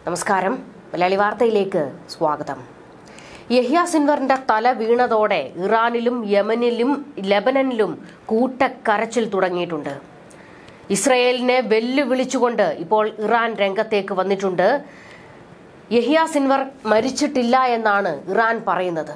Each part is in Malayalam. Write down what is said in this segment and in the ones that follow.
നമസ്കാരം മലയാളി വാർത്തയിലേക്ക് സ്വാഗതം യഹ്യ സിൻവറിന്റെ തല വീണതോടെ ഇറാനിലും യമനിലും ലബനനിലും കൂട്ടക്കരച്ചിൽ തുടങ്ങിയിട്ടുണ്ട് ഇസ്രയേലിനെ വെല്ലുവിളിച്ചുകൊണ്ട് ഇപ്പോൾ ഇറാൻ രംഗത്തേക്ക് വന്നിട്ടുണ്ട് യഹ്യ സിൻവർ മരിച്ചിട്ടില്ല എന്നാണ് ഇറാൻ പറയുന്നത്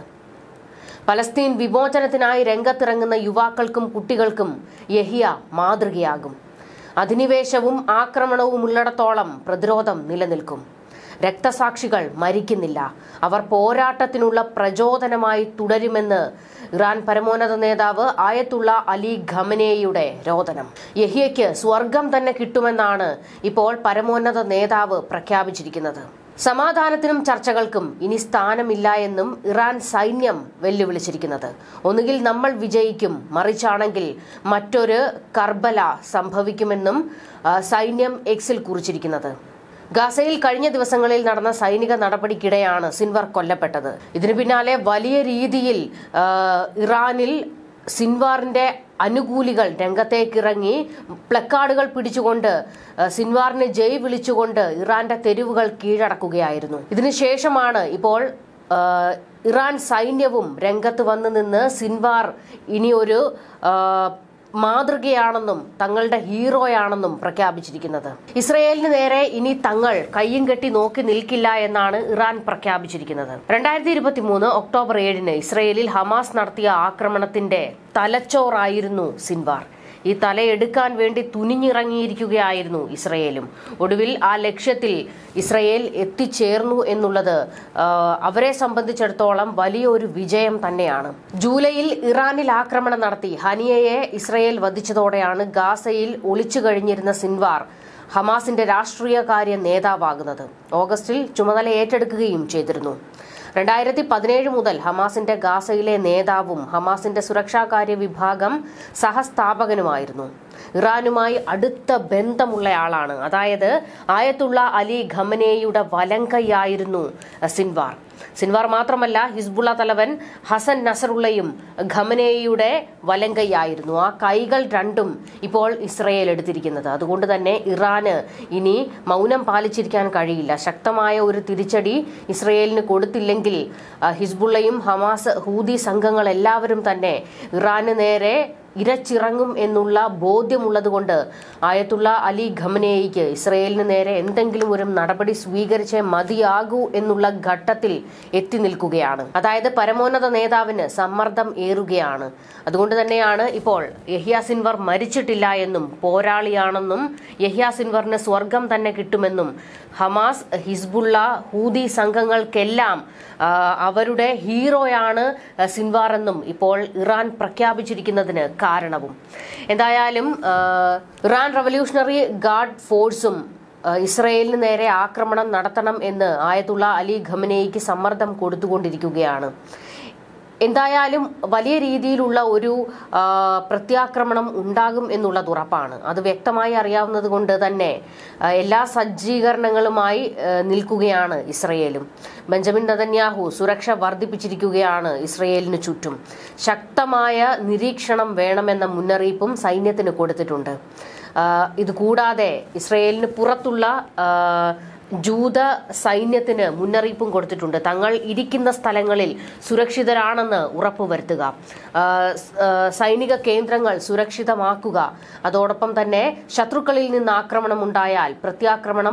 പലസ്തീൻ വിമോചനത്തിനായി രംഗത്തിറങ്ങുന്ന യുവാക്കൾക്കും കുട്ടികൾക്കും യഹിയ മാതൃകയാകും അധിനിവേശവും ആക്രമണവും ഉള്ളിടത്തോളം പ്രതിരോധം നിലനിൽക്കും രക്തസാക്ഷികൾ മരിക്കുന്നില്ല അവർ പോരാട്ടത്തിനുള്ള പ്രചോദനമായി തുടരുമെന്ന് ഇറാൻ പരമോന്നത നേതാവ് ആയത്തുള്ള അലി ഖമനേയുടെ രോദനം യഹിയയ്ക്ക് സ്വർഗം തന്നെ കിട്ടുമെന്നാണ് ഇപ്പോൾ പരമോന്നത നേതാവ് പ്രഖ്യാപിച്ചിരിക്കുന്നത് സമാധാനത്തിനും ചർച്ചകൾക്കും ഇനി സ്ഥാനമില്ല എന്നും ഇറാൻ സൈന്യം വെല്ലുവിളിച്ചിരിക്കുന്നത് ഒന്നുകിൽ നമ്മൾ വിജയിക്കും മറിച്ചാണെങ്കിൽ മറ്റൊരു കർബല സംഭവിക്കുമെന്നും ആ, സൈന്യം എക്സിൽ കുറിച്ചിരിക്കുന്നത് ഗാസയിൽ കഴിഞ്ഞ ദിവസങ്ങളിൽ നടന്ന സൈനിക നടപടിക്കിടെയാണ് സിൻവർ കൊല്ലപ്പെട്ടത് ഇതിനു പിന്നാലെ വലിയ രീതിയിൽ ആ, ഇറാനിൽ സിൻവാറിന്റെ അനുകൂലികൾ രംഗത്തേക്കിറങ്ങി പ്ലക്കാർഡുകൾ പിടിച്ചുകൊണ്ട് ആ, സിൻവാറിന് ജയ് വിളിച്ചുകൊണ്ട് ഇറാന്റെ തെരുവുകൾ കീഴടക്കുകയായിരുന്നു ഇതിനുശേഷമാണ് ഇപ്പോൾ ആ, ഇറാൻ സൈന്യവും രംഗത്ത് വന്നു നിന്ന് സിൻവാർ ഇനി ഒരു ആ, മാതൃകയാണെന്നും തങ്ങളുടെ ഹീറോയാണെന്നും പ്രഖ്യാപിച്ചിരിക്കുന്നത് ഇസ്രയേലിന് നേരെ ഇനി തങ്ങൾ കയ്യും കെട്ടി നോക്കി നിൽക്കില്ല എന്നാണ് ഇറാൻ പ്രഖ്യാപിച്ചിരിക്കുന്നത് രണ്ടായിരത്തി ഇരുപത്തി മൂന്ന് ഒക്ടോബർ ഏഴിന് ഇസ്രയേലിൽ ഹമാസ് നടത്തിയ ആക്രമണത്തിന്റെ തലച്ചോറായിരുന്നു സിൻവാർ ഈ തലയെടുക്കാൻ വേണ്ടി തുനിഞ്ഞിറങ്ങിയിരിക്കുകയായിരുന്നു ഇസ്രയേലും ഒടുവിൽ ആ ലക്ഷ്യത്തിൽ ഇസ്രയേൽ എത്തിച്ചേർന്നു എന്നുള്ളത് ആ, അവരെ സംബന്ധിച്ചിടത്തോളം വലിയൊരു വിജയം തന്നെയാണ് ജൂലൈയിൽ ഇറാനിൽ ആക്രമണം നടത്തി ഹനിയയെ ഇസ്രയേൽ വധിച്ചതോടെയാണ് ഗാസയിൽ ഒളിച്ചു കഴിഞ്ഞിരുന്ന സിൻവാർ ഹമാസിന്റെ രാഷ്ട്രീയകാര്യ നേതാവാകുന്നത് ഓഗസ്റ്റിൽ ചുമതല ഏറ്റെടുക്കുകയും ചെയ്തിരുന്നു രണ്ടായിരത്തി പതിനേഴ് മുതൽ ഹമാസിന്റെ ഗാസയിലെ നേതാവും ഹമാസിന്റെ സുരക്ഷാകാര്യ വിഭാഗം സഹസ്ഥാപകനുമായിരുന്നു ഇറാനുമായി അടുത്ത ബന്ധമുള്ളയാളാണ് അതായത് ആയത്തുള്ള അലി ഖമനേയുടെ വലങ്കൈയായിരുന്നു സിൻവാർ സിൻവാർ മാത്രമല്ല ഹിസ്ബുള്ള തലവൻ ഹസൻ നസറുള്ളയും ഖമനേയുടെ വലങ്കൈയായിരുന്നു ആ കൈകൾ രണ്ടും ഇപ്പോൾ ഇസ്രയേൽ എടുത്തിരിക്കുന്നത് അതുകൊണ്ട് തന്നെ ഇറാന് ഇനി മൗനം പാലിച്ചിരിക്കാൻ കഴിയില്ല ശക്തമായ ഒരു തിരിച്ചടി ഇസ്രയേലിന് കൊടുത്തില്ലെങ്കിൽ ആ, ഹിസ്ബുള്ളയും ഹമാസ് ഹൂതി സംഘങ്ങൾ എല്ലാവരും തന്നെ ഇറാന് നേരെ ഇരച്ചിറങ്ങും എന്നുള്ള ബോധ്യമുള്ളതുകൊണ്ട് ആയത്തുള്ള അലി ഖമനേയിക്ക് ഇസ്രയേലിന് നേരെ എന്തെങ്കിലും ഒരു നടപടി സ്വീകരിച്ചേ മതിയാകൂ എന്നുള്ള ഘട്ടത്തിൽ എത്തി നിൽക്കുകയാണ് അതായത് പരമോന്നത നേതാവിന് സമ്മർദ്ദം ഏറുകയാണ് അതുകൊണ്ട് തന്നെയാണ് ഇപ്പോൾ യഹ്യ സിൻവർ മരിച്ചിട്ടില്ല എന്നും പോരാളിയാണെന്നും യഹ്യ സിൻവറിന് സ്വർഗം തന്നെ കിട്ടുമെന്നും ഹമാസ് ഹിസ്ബുള്ള ഹൂതി സംഘങ്ങൾക്കെല്ലാം ആ, അവരുടെ ഹീറോയാണ് സിൻവാർ എന്നും ഇപ്പോൾ ഇറാൻ പ്രഖ്യാപിച്ചിരിക്കുന്നതിന് കാരണവും എന്തായാലും ആ, ഇറാൻ റവല്യൂഷണറി ഗാർഡ് ഫോഴ്സും ആ, ഇസ്രയേലിന് നേരെ ആക്രമണം നടത്തണം എന്ന് ആയത്തുള്ള അലി ഖമനേയ്ക്ക് സമ്മർദ്ദം കൊടുത്തുകൊണ്ടിരിക്കുകയാണ് എന്തായാലും വലിയ രീതിയിലുള്ള ഒരു ആ, പ്രത്യാക്രമണം ഉണ്ടാകും എന്നുള്ളത് ഉറപ്പാണ് അത് വ്യക്തമായി അറിയാവുന്നത് കൊണ്ട് തന്നെ ആ, എല്ലാ സജ്ജീകരണങ്ങളുമായി ആ, നിൽക്കുകയാണ് ഇസ്രയേലും ബെഞ്ചമിൻ നതന്യാഹു സുരക്ഷ വർദ്ധിപ്പിച്ചിരിക്കുകയാണ് ഇസ്രയേലിന് ചുറ്റും ശക്തമായ നിരീക്ഷണം വേണമെന്ന മുന്നറിയിപ്പും സൈന്യത്തിന് കൊടുത്തിട്ടുണ്ട് ആ, ഇത് കൂടാതെ ഇസ്രയേലിന് പുറത്തുള്ള ആ, ജൂത സൈന്യത്തിന് മുന്നറിയിപ്പും കൊടുത്തിട്ടുണ്ട് തങ്ങൾ ഇരിക്കുന്ന സ്ഥലങ്ങളിൽ സുരക്ഷിതരാണെന്ന് ഉറപ്പുവരുത്തുക ആ, സ്- ആ, സൈനിക കേന്ദ്രങ്ങൾ സുരക്ഷിതമാക്കുക അതോടൊപ്പം തന്നെ ശത്രുക്കളിൽ നിന്ന് ആക്രമണം ഉണ്ടായാൽ പ്രത്യാക്രമണം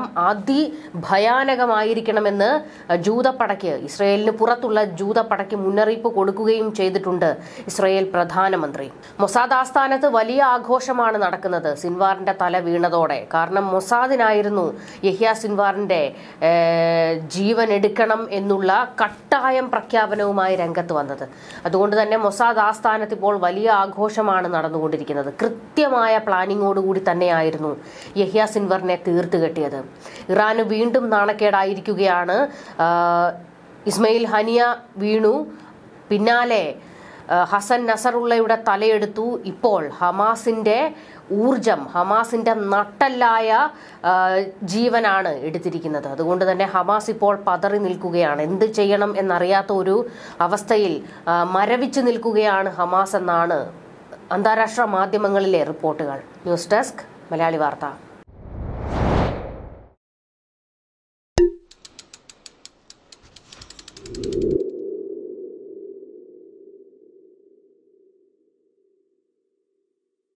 അതിഭയാനകമായിരിക്കണമെന്ന് ജൂതപ്പടയ്ക്ക് ഇസ്രയേലിന് പുറത്തുള്ള ജൂതപ്പടയ്ക്ക് മുന്നറിയിപ്പ് കൊടുക്കുകയും ചെയ്തിട്ടുണ്ട് ഇസ്രയേൽ പ്രധാനമന്ത്രി മൊസാദ് ആസ്ഥാനത്ത് വലിയ ആഘോഷമാണ് നടക്കുന്നത് സിൻവാറിന്റെ തല വീണതോടെ കാരണം മൊസാദിനായിരുന്നു യഹ്യ സിൻവാറിന്റെ ഏഹ്, ജീവൻ എടുക്കണം എന്നുള്ള കട്ടായം പ്രഖ്യാപനവുമായി രംഗത്ത് വന്നത് അതുകൊണ്ട് തന്നെ മൊസാദ് ആസ്ഥാനത്ത് ഇപ്പോൾ വലിയ ആഘോഷമാണ് നടന്നുകൊണ്ടിരിക്കുന്നത് കൃത്യമായ പ്ലാനിങ്ങോടുകൂടി തന്നെയായിരുന്നു യഹ്യ സിൻവറിനെ തീർത്തു കെട്ടിയത് ഇറാന് വീണ്ടും നാണക്കേടായിരിക്കുകയാണ് ആഹ്, ഇസ്മയിൽ ഹനിയ വീണു പിന്നാലെ ആ, ഹസൻ നസറുള്ളയുടെ തലയെടുത്തു ഇപ്പോൾ ഹമാസിന്റെ ഊർജം ഹമാസിന്റെ നട്ടല്ലായ ആ, ജീവനാണ് എടുത്തിരിക്കുന്നത് അതുകൊണ്ട് തന്നെ ഹമാസ് ഇപ്പോൾ പതറി നിൽക്കുകയാണ് എന്ത് ചെയ്യണം എന്നറിയാത്ത ഒരു അവസ്ഥയിൽ ആ, മരവിച്ചു നിൽക്കുകയാണ് ഹമാസ് എന്നാണ് അന്താരാഷ്ട്ര മാധ്യമങ്ങളിലെ റിപ്പോർട്ടുകൾ ന്യൂസ് ഡെസ്ക് മലയാളി വാർത്ത